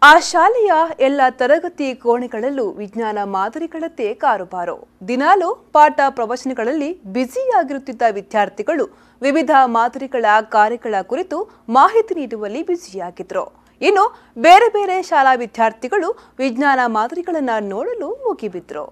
ಆ ಶಾಲೆಯ ಎಲ್ಲ ತರಗತಿ ಕೋಣೆಗಳಲ್ಲೂ ವಿಜ್ಞಾನ ಮಾದರಿಗಳದ್ದೇ ಕಾರುಬಾರು ದಿನಾಲೂ ಪಾಠ ಪ್ರವಚನಗಳಲ್ಲಿ ಬ್ಯುಸಿಯಾಗಿರುತ್ತಿದ್ದ ವಿದ್ಯಾರ್ಥಿಗಳು ವಿವಿಧ ಮಾದರಿಗಳ ಕಾರ್ಯಗಳ ಕುರಿತು ಮಾಹಿತಿ ನೀಡುವಲ್ಲಿ ಬ್ಯುಸಿಯಾಗಿದ್ರು ಇನ್ನು ಬೇರೆ ಬೇರೆ ಶಾಲಾ ವಿದ್ಯಾರ್ಥಿಗಳು ವಿಜ್ಞಾನ ಮಾದರಿಗಳನ್ನ ನೋಡಲು ಮುಗಿಬಿದ್ರು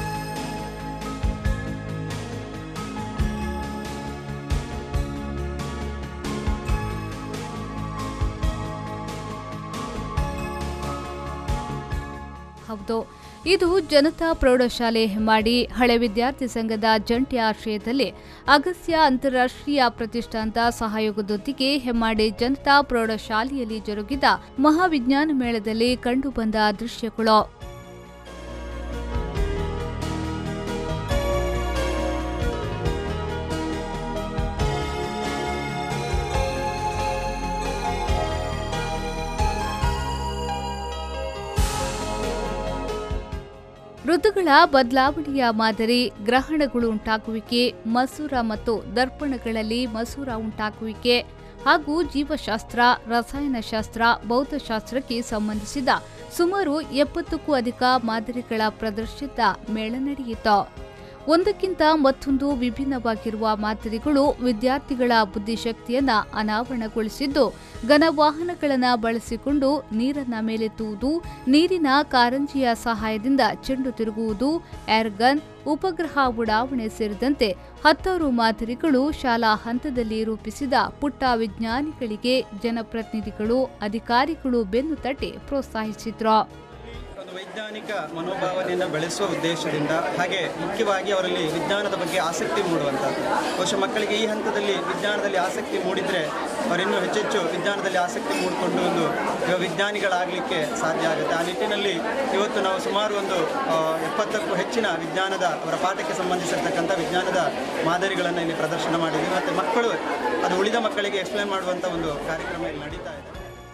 ಹೌದು ಇದು ಜನತಾ ಪ್ರೌಢಶಾಲೆ ಹೆಮ್ಮಾಡಿ ಹಳೆ ವಿದ್ಯಾರ್ಥಿ ಸಂಘದ ಜಂಟಿ ಆಶ್ರಯದಲ್ಲಿ ಅಗಸ್ತ್ಯ ಅಂತಾರಾಷ್ಟ್ರೀಯ ಪ್ರತಿಷ್ಠಾನದ ಸಹಯೋಗದೊಂದಿಗೆ ಹೆಮ್ಮಾಡಿ ಜನತಾ ಪ್ರೌಢಶಾಲೆಯಲ್ಲಿ ಜರುಗಿದ ಮಹಾವಿಜ್ಞಾನ ಮೇಳದಲ್ಲಿ ಕಂಡುಬಂದ ದೃಶ್ಯಗಳು ಋತುಗಳ ಬದಲಾವಣೆಯ ಮಾದರಿ ಗ್ರಹಣಗಳು ಉಂಟಾಗುವಿಕೆ ಮಸೂರ ಮತ್ತು ದರ್ಪಣಗಳಲ್ಲಿ ಮಸೂರ ಉಂಟಾಗುವಿಕೆ ಹಾಗೂ ಜೀವಶಾಸ್ತ್ರ ರಸಾಯನಶಾಸ್ತ್ರ ಭೌತಶಾಸ್ತ್ರಕ್ಕೆ ಸಂಬಂಧಿಸಿದ ಸುಮಾರು ಎಪ್ಪತ್ತಕ್ಕೂ ಅಧಿಕ ಮಾದರಿಗಳ ಪ್ರದರ್ಶಿತ ಮೇಳ ನಡೆಯಿತು ಒಂದಕ್ಕಿಂತ ಮತ್ತೊಂದು ವಿಭಿನ್ನವಾಗಿರುವ ಮಾದರಿಗಳು ವಿದ್ಯಾರ್ಥಿಗಳ ಬುದ್ಧಿಶಕ್ತಿಯನ್ನ ಅನಾವರಣಗೊಳಿಸಿದ್ದು ಘನವಾಹನಗಳನ್ನು ಬಳಸಿಕೊಂಡು ನೀರನ್ನ ಮೇಲೆತ್ತುವುದು ನೀರಿನ ಕಾರಂಜಿಯ ಸಹಾಯದಿಂದ ಚೆಂಡು ತಿರುಗುವುದು ಏರ್ಗನ್ ಉಪಗ್ರಹ ಉಡಾವಣೆ ಸೇರಿದಂತೆ ಹತ್ತಾರು ಮಾದರಿಗಳು ಶಾಲಾ ಹಂತದಲ್ಲಿ ರೂಪಿಸಿದ ಪುಟ್ಟ ವಿಜ್ಞಾನಿಗಳಿಗೆ ಜನಪ್ರತಿನಿಧಿಗಳು ಅಧಿಕಾರಿಗಳು ಬೆನ್ನು ತಟ್ಟಿ ಪ್ರೋತ್ಸಾಹಿಸಿದ್ರು ಒಂದು ವೈಜ್ಞಾನಿಕ ಮನೋಭಾವನೆಯನ್ನು ಬೆಳೆಸುವ ಉದ್ದೇಶದಿಂದ ಹಾಗೆ ಮುಖ್ಯವಾಗಿ ಅವರಲ್ಲಿ ವಿಜ್ಞಾನದ ಬಗ್ಗೆ ಆಸಕ್ತಿ ಮೂಡುವಂಥದ್ದು ಬಹುಶಃ ಮಕ್ಕಳಿಗೆ ಈ ಹಂತದಲ್ಲಿ ವಿಜ್ಞಾನದಲ್ಲಿ ಆಸಕ್ತಿ ಮೂಡಿದರೆ ಅವರಿನ್ನೂ ಹೆಚ್ಚೆಚ್ಚು ವಿಜ್ಞಾನದಲ್ಲಿ ಆಸಕ್ತಿ ಮೂಡಿಕೊಂಡು ಒಂದು ಇವಾಗ ವಿಜ್ಞಾನಿಗಳಾಗಲಿಕ್ಕೆ ಸಾಧ್ಯ ಆಗುತ್ತೆ ಆ ನಿಟ್ಟಿನಲ್ಲಿ ಇವತ್ತು ನಾವು ಸುಮಾರು ಒಂದು ಆ, ಎಪ್ಪತ್ತಕ್ಕೂ ಹೆಚ್ಚಿನ ವಿಜ್ಞಾನದ ಅವರ ಪಾಠಕ್ಕೆ ಸಂಬಂಧಿಸಿರ್ತಕ್ಕಂಥ ವಿಜ್ಞಾನದ ಮಾದರಿಗಳನ್ನು ಇಲ್ಲಿ ಪ್ರದರ್ಶನ ಮಾಡಿದ್ದೀವಿ ಮತ್ತು ಮಕ್ಕಳು ಅದು ಉಳಿದ ಮಕ್ಕಳಿಗೆ ಎಕ್ಸ್ಪ್ಲೇನ್ ಮಾಡುವಂಥ ಒಂದು ಕಾರ್ಯಕ್ರಮ ಇಲ್ಲಿ ನಡೀತಾ ಇದೆ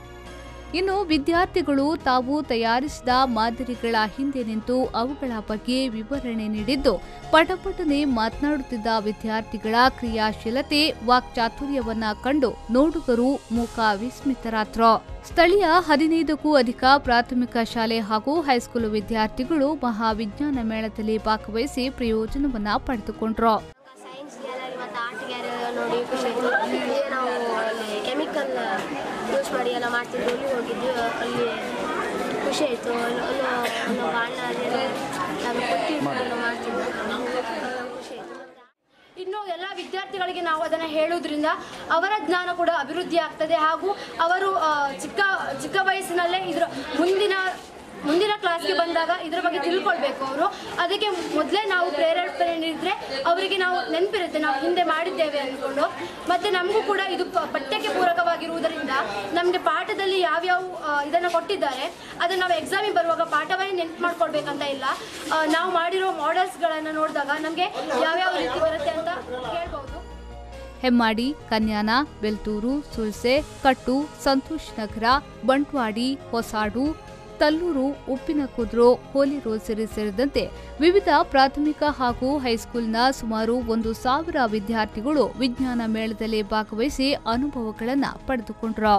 ಇನ್ನು ವಿದ್ಯಾರ್ಥಿಗಳು ತಾವು ತಯಾರಿಸಿದ ಮಾದರಿಗಳ ಹಿಂದೆ ನಿಂತು ಅವುಗಳ ಬಗ್ಗೆ ವಿವರಣೆ ನೀಡಿದ್ದು ಪಟಪಟನೆ ಮಾತನಾಡುತ್ತಿದ್ದ ವಿದ್ಯಾರ್ಥಿಗಳ ಕ್ರಿಯಾಶೀಲತೆ ವಾಕ್ಚಾತುರ್ಯವನ್ನ ಕಂಡು ನೋಡುಗರು ಮೂಕ ವಿಸ್ಮಿತರಾದ್ರು ಸ್ಥಳೀಯ ಹದಿನೈದಕ್ಕೂ ಅಧಿಕ ಪ್ರಾಥಮಿಕ ಶಾಲೆ ಹಾಗೂ ಹೈಸ್ಕೂಲ್ ವಿದ್ಯಾರ್ಥಿಗಳು ಮಹಾವಿಜ್ಞಾನ ಮೇಳದಲ್ಲಿ ಭಾಗವಹಿಸಿ ಪ್ರಯೋಜನವನ್ನ ಪಡೆದುಕೊಂಡ್ರು ಸೈನ್ಸ್ ಗ್ಯಾಲರಿ ಮತ್ತು ಆರ್ಟ್ ಗ್ಯಾಲರಿ ನೋಡಿ ಖುಷಿ ಆಯಿತು ಇಲ್ಲಿ ನಾವು ಅಲ್ಲಿ ಕೆಮಿಕಲ್ ಯೂಸ್ ಮಾಡಿ ಎಲ್ಲ ಮಾಡ್ತಿದ್ವಿ ಅಲ್ಲಿ ಹೋಗಿದ್ವಿ ಅಲ್ಲಿ ಖುಷಿ ಆಯಿತು ಅಲ್ಲಿ ಅಲ್ಲಿ ಒಂದು ಬಾಣ ಅದೆಲ್ಲ ನಾವು ಕೊಟ್ಟಿದ್ದು ಮಾಡ್ತಿದ್ವಿ ಖುಷಿ ಆಯಿತು ಇನ್ನು ಎಲ್ಲ ವಿದ್ಯಾರ್ಥಿಗಳಿಗೆ ನಾವು ಅದನ್ನು ಹೇಳುವುದರಿಂದ ಅವರ ಜ್ಞಾನ ಕೂಡ ಅಭಿವೃದ್ಧಿ ಆಗ್ತದೆ ಹಾಗೂ ಅವರು ಆ, ಚಿಕ್ಕ ಚಿಕ್ಕ ವಯಸ್ಸಿನಲ್ಲೇ ಇದರ ಮುಂದಿನ ಮುಂದಿನ ಕ್ಲಾಸ್ಗೆ ಬಂದಾಗ ಇದರ ಬಗ್ಗೆ ತಿಳ್ಕೊಳ್ಬೇಕು ಅವರು ಅದಕ್ಕೆ ಮೊದಲೇ ನಾವು ಪ್ರೇರೇಪಣೆ ನೀಡಿದ್ರೆ ಅವರಿಗೆ ನಾವು ನೆನಪಿರುತ್ತೆ ನಾವು ಹಿಂದೆ ಮಾಡಿದ್ದೇವೆ ಅಂದ್ಕೊಂಡು ಮತ್ತು ನಮಗೂ ಕೂಡ ಇದು ಪ- ಪಠ್ಯಕ್ಕೆ ಪೂರಕವಾಗಿರುವುದರಿಂದ ನಮಗೆ ಪಾಠದಲ್ಲಿ ಯಾವ್ಯಾವ ಆ, ಇದನ್ನು ಕೊಟ್ಟಿದ್ದಾರೆ ಅದನ್ನು ನಾವು ಎಕ್ಸಾಮಿಗೆ ಬರುವಾಗ ಪಾಠವನ್ನೇ ನೆನಪು ಮಾಡ್ಕೊಳ್ಬೇಕಂತ ಇಲ್ಲ ಆ, ನಾವು ಮಾಡಿರೋ ಮಾಡೆಲ್ಸ್ಗಳನ್ನು ನೋಡಿದಾಗ ನಮಗೆ ಯಾವ್ಯಾವ ರೀತಿ ಬರುತ್ತೆ ಅಂತ ಹೇಳ್ಬೋದು ಹೆಮ್ಮಾಡಿ ಕನ್ಯಾನ ಬೆಲ್ತೂರು ಸುಳ್ಸೆ ಕಟ್ಟು ಸಂತೋಷ್ ನಗರ ಬಂಟ್ವಾಡಿ ಹೊಸಾಡು ತಲ್ಲೂರು ಉಪ್ಪಿನಕುದ್ರು ಹೋಲಿ ರೋಸರಿ ಸೇರಿದಂತೆ ವಿವಿಧ ಪ್ರಾಥಮಿಕ ಹಾಗೂ ಹೈಸ್ಕೂಲ್ನ ಸುಮಾರು ಒಂದು ಸಾವಿರ ವಿದ್ಯಾರ್ಥಿಗಳು ವಿಜ್ಞಾನ ಮೇಳದಲ್ಲಿ ಭಾಗವಹಿಸಿ ಅನುಭವಗಳನ್ನು ಪಡೆದುಕೊಂಡ್ರು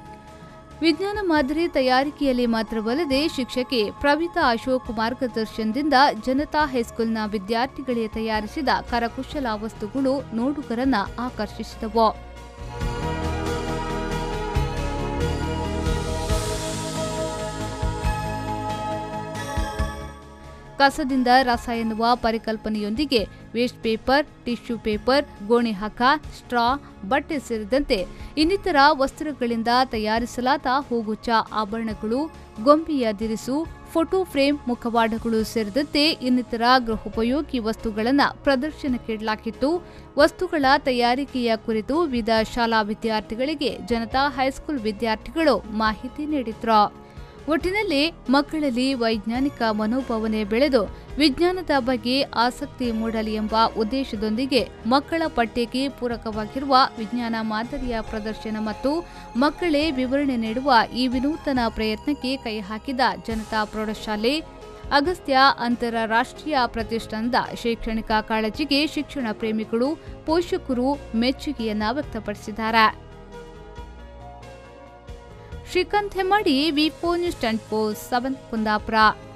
ವಿಜ್ಞಾನ ಮಾದರಿ ತಯಾರಿಕೆಯಲ್ಲಿ ಮಾತ್ರವಲ್ಲದೆ ಶಿಕ್ಷಕಿ ಪ್ರವಿತಾ ಅಶೋಕ್ ಮಾರ್ಗದರ್ಶನದಿಂದ ಜನತಾ ಹೈಸ್ಕೂಲ್ನ ವಿದ್ಯಾರ್ಥಿಗಳಿಗೆ ತಯಾರಿಸಿದ ಕರಕುಶಲ ವಸ್ತುಗಳು ನೋಡುಗರನ್ನ ಆಕರ್ಷಿಸಿದವು ಕಸದಿಂದ ರಸ ಎನ್ನುವ ಪರಿಕಲ್ಪನೆಯೊಂದಿಗೆ ವೇಸ್ಟ್ ಪೇಪರ್ ಟಿಶ್ಯೂ ಪೇಪರ್ ಗೋಣಿ ಹಗ್ಗ ಸ್ಟ್ರಾ ಬಟ್ಟೆ ಸೇರಿದಂತೆ ಇನ್ನಿತರ ವಸ್ತ್ರಗಳಿಂದ ತಯಾರಿಸಲಾದ ಹೂಗುಚ್ಚ ಆಭರಣಗಳು ಗೊಂಬೆಯ ದಿರಿಸು ಫೋಟೋ ಫ್ರೇಮ್ ಮುಖವಾಡಗಳು ಸೇರಿದಂತೆ ಇನ್ನಿತರ ಗೃಹೋಪಯೋಗಿ ವಸ್ತುಗಳನ್ನು ಪ್ರದರ್ಶನಕ್ಕಿಡಲಾಗಿತ್ತು ವಸ್ತುಗಳ ತಯಾರಿಕೆಯ ಕುರಿತು ವಿವಿಧ ಶಾಲಾ ವಿದ್ಯಾರ್ಥಿಗಳಿಗೆ ಜನತಾ ಹೈಸ್ಕೂಲ್ ವಿದ್ಯಾರ್ಥಿಗಳು ಮಾಹಿತಿ ನೀಡಿದ್ರು ಒಟ್ಟಿನಲ್ಲಿ ಮಕ್ಕಳಲ್ಲಿ ವೈಜ್ಞಾನಿಕ ಮನೋಭಾವನೆ ಬೆಳೆದು ವಿಜ್ಞಾನದ ಬಗ್ಗೆ ಆಸಕ್ತಿ ಮೂಡಲಿ ಎಂಬ ಉದ್ದೇಶದೊಂದಿಗೆ ಮಕ್ಕಳ ಪಠ್ಯಕ್ಕೆ ಪೂರಕವಾಗಿರುವ ವಿಜ್ಞಾನ ಮಾದರಿಯ ಪ್ರದರ್ಶನ ಮತ್ತು ಮಕ್ಕಳೇ ವಿವರಣೆ ನೀಡುವ ಈ ವಿನೂತನ ಪ್ರಯತ್ನಕ್ಕೆ ಕೈ ಹಾಕಿದ ಜನತಾ ಪ್ರೌಢಶಾಲೆ ಅಗಸ್ತ್ಯ ಅಂತಾರಾಷ್ಟ್ರೀಯ ಪ್ರತಿಷ್ಠಾನದ ಶೈಕ್ಷಣಿಕ ಕಾಳಜಿಗೆ ಶಿಕ್ಷಣ ಪ್ರೇಮಿಗಳು ಪೋಷಕರು ಮೆಚ್ಚುಗೆಯನ್ನ ವ್ಯಕ್ತಪಡಿಸಿದ್ದಾರೆ Srikanth Hemmadi V four news twenty four seven Kundapura